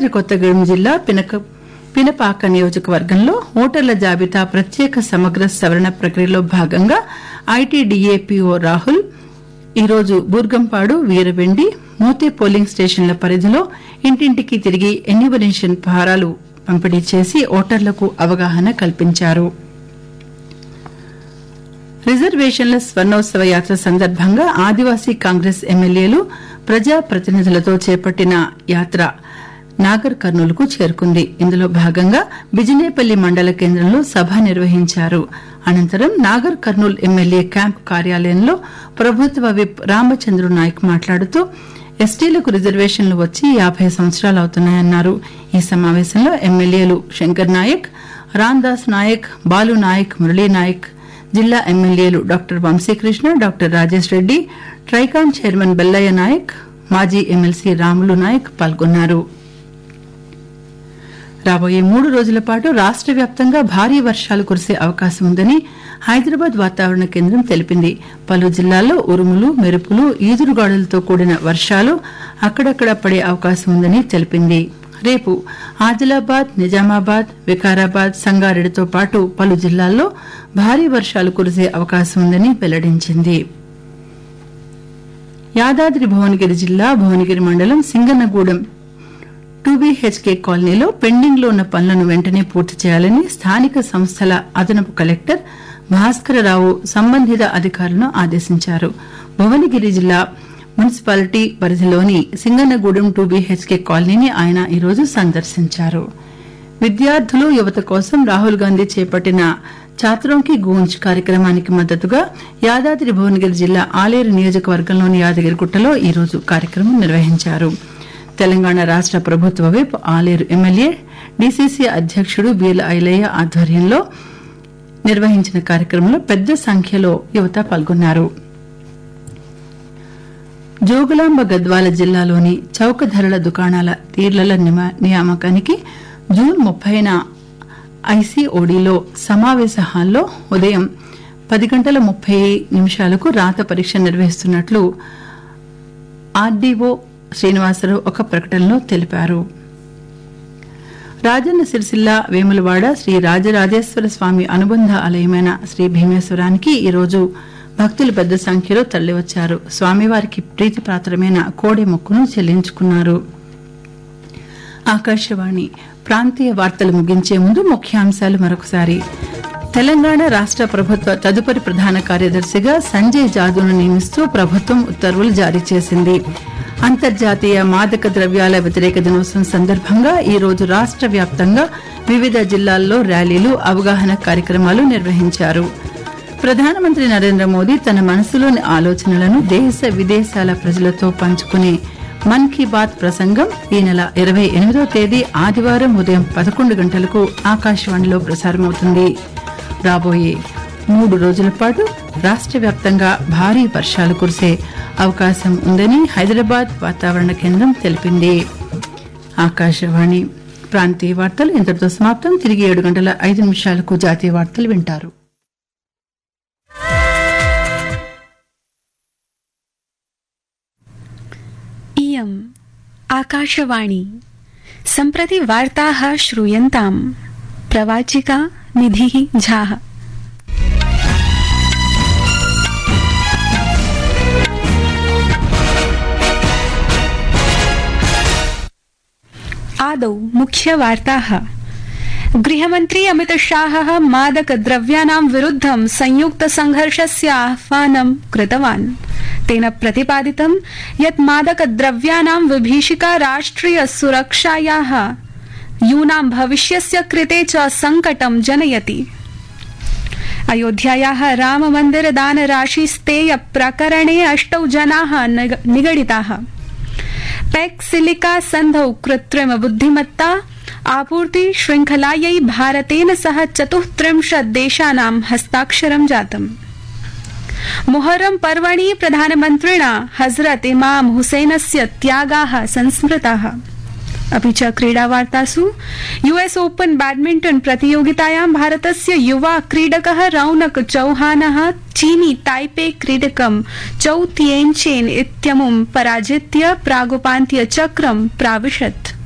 భద్రాద్రి కొత్తగూడెం జిల్లా పినక పినపాక నియోజకవర్గంలో ఓటర్ల జాబితా ప్రత్యేక సమగ్ర సవరణ ప్రక్రియలో భాగంగా ఐటీడీఏపీఓ రాహుల్ ఈరోజు బూర్గంపాడు వీరవెండి మోతే పోలింగ్ స్టేషన్ల పరిధిలో ఇంటింటికి తిరిగి ఎన్యూమరేషన్ పహారాలు పంపిణీ చేసి ఓటర్లకు అవగాహన కల్పించారు రిజర్వేషన్ల స్వర్ణోత్సవ యాత్ర సందర్భంగా ఆదివాసీ కాంగ్రెస్ ఎమ్మెల్యేలు ప్రజాప్రతినిధులతో చేపట్టిన యాత్ర నాగర్ కర్నూలుకు చేరుకుంది ఇందులో భాగంగా బిజినేపల్లి మండల కేంద్రంలో సభ నిర్వహించారు అనంతరం నాగర్ కర్నూల్ ఎమ్మెల్యే క్యాంప్ కార్యాలయంలో ప్రభుత్వ విప్ రామచంద్రు నాయక్ మాట్లాడుతూ ఎస్టీలకు రిజర్వేషన్లు వచ్చి యాభై సంవత్సరాలు అవుతున్నాయన్నారు ఈ సమావేశంలో ఎమ్మెల్యేలు శంకర్ నాయక్ రామ్దాస్ నాయక్ బాలు నాయక్ మురళీ నాయక్ జిల్లా ఎమ్మెల్యేలు డాక్టర్ వంశీకృష్ణ డాక్టర్ రాజేష్ రెడ్డి ట్రైకాన్ చైర్మన్ బెల్లయ్య నాయక్ మాజీ ఎమ్మెల్సీ రాములు నాయక్ పాల్గొన్నారు రాబోయే మూడు రోజుల పాటు రాష్ట వ్యాప్తంగా భారీ వర్షాలు కురిసే అవకాశం ఉందని హైదరాబాద్ వాతావరణ కేంద్రం తెలిపింది పలు జిల్లాల్లో ఉరుములు మెరుపులు ఈదురుగాడులతో కూడిన వర్షాలు అక్కడక్కడ పడే అవకాశం ఉందని తెలిపింది రేపు ఆదిలాబాద్ నిజామాబాద్ వికారాబాద్ సంగారెడ్డితో పాటు పలు జిల్లాల్లో భారీ వర్షాలు కురిసే అవకాశం ఉందని వెల్లడించింది యాదాద్రి భువనగిరి జిల్లా భువనగిరి మండలం సింగన్నగూడెం టూబీహెచ్కే కాలనీలో పెండింగ్ లో ఉన్న పనులను వెంటనే పూర్తి చేయాలని స్థానిక సంస్థల అదనపు కలెక్టర్ భాస్కరరావు సంబంధిత అధికారులను ఆదేశించారు భువనగిరి జిల్లా మున్సిపాలిటీ పరిధిలోని సింగన్నగూడెం టూబీహెచ్కే కాలనీని ఆయన ఈరోజు సందర్శించారు విద్యార్థులు యువత కోసం రాహుల్ గాంధీ చేపట్టిన ఛాత్రోంకి గూంజ్ కార్యక్రమానికి మద్దతుగా యాదాద్రి భువనగిరి జిల్లా ఆలేరు నియోజకవర్గంలోని యాదగిరిగుట్టలో ఈరోజు కార్యక్రమం నిర్వహించారు తెలంగాణ రాష్ట ప్రభుత్వ విప్ ఆలేరు ఎమ్మెల్యే డీసీసీ అధ్యక్షుడు బీల ఐలయ్య ఆధ్వర్యంలో నిర్వహించిన కార్యక్రమంలో పెద్ద సంఖ్యలో యువత పాల్గొన్నారు జోగులాంబ గద్వాల జిల్లాలోని చౌక ధరల దుకాణాల తీర్లల నియామకానికి జూన్ ముప్పైన ఐసీఓడీలో సమావేశ హాల్లో ఉదయం పది గంటల ముప్పై నిమిషాలకు రాత పరీక్ష నిర్వహిస్తున్నట్లు ఆర్డీఓ శ్రీనివాసరావు ఒక ప్రకటనలో తెలిపారు రాజన్న సిరిసిల్ల వేములవాడ శ్రీ రాజరాజేశ్వర స్వామి అనుబంధ ఆలయమైన శ్రీ భీమేశ్వరానికి ఈరోజు భక్తులు పెద్ద సంఖ్యలో తరలివచ్చారు స్వామివారికి ప్రీతిపాత్రమైన కోడె మొక్కును చెల్లించుకున్నారు ఆకాశవాణి ప్రాంతీయ వార్తలు ముగించే ముందు ముఖ్యాంశాలు మరొకసారి తెలంగాణ రాష్ట ప్రభుత్వ తదుపరి ప్రధాన కార్యదర్శిగా సంజయ్ జాదవ్ను నియమిస్తూ ప్రభుత్వం ఉత్తర్వులు జారీ చేసింది అంతర్జాతీయ మాదక ద్రవ్యాల వ్యతిరేక దినోత్సవం సందర్భంగా ఈ రోజు రాష్ట వ్యాప్తంగా వివిధ జిల్లాల్లో ర్యాలీలు అవగాహన కార్యక్రమాలు నిర్వహించారు ప్రధానమంత్రి నరేంద్ర మోదీ తన మనసులోని ఆలోచనలను దేశ విదేశాల ప్రజలతో పంచుకునే మన్ కీ బాత్ ప్రసంగం ఈ నెల ఇరవై ఎనిమిదో తేదీ ఆదివారం ఉదయం పదకొండు గంటలకు ఆకాశవాణిలో ప్రసారమవుతుంది రాబోయే మూడు రోజుల పాటు రాష్ట వ్యాప్తంగా భారీ వర్షాలు కురిసే అవకాశం ఉందని హైదరాబాద్ వాతావరణ కేంద్రం తెలిపింది ఆకాశవాణి ప్రాంతీయ వార్తలు ఇంతటితో సమాప్తం తిరిగి ఏడు గంటల ఐదు నిమిషాలకు జాతీయ వార్తలు వింటారు इयम् आकाशवाणी सम्प्रति वार्ताः श्रूयन्ताम् प्रवाचिका निधिः झाः आदौ मुख्यवार्ताः गृहमन्त्री अमितशाहः मादकद्रव्याणां विरुद्धं संयुक्तसंघर्षस्य आह्वानं कृतवान् तेन प्रतिपादितं यत् मादकद्रव्याणां विभीषिका राष्ट्रिय सुरक्षायाः यूनां भविष्यस्य कृते च संकटं जनयति अयोध्यायाः राममन्दिर दानराशिस्तेय प्रकरणे अष्टौ जनाः निगडिताः पैक्सिलिका सन्धौ कृत्रिम बुद्धिमत्ता आपूर्ति श्रृंखलायै भारतेन सह चतुस्त्रिंशत् देशानां हस्ताक्षरं जातम् मुहर्रम पर्वणि प्रधानमन्त्रिणा हजरत इमाम हुसैनस्य त्यागाः संस्मृताः अपि च क्रीडावार्तासु यूएस ओपन बैडमिण्टन प्रतियोगितायां भारतस्य युवा क्रीडक रौनक चौहान चीनी ताइपे क्रीडकं चौ तिएनचेन इत्यमुं पराजित्य प्रागुपान्त्यचक्रं प्राविशत्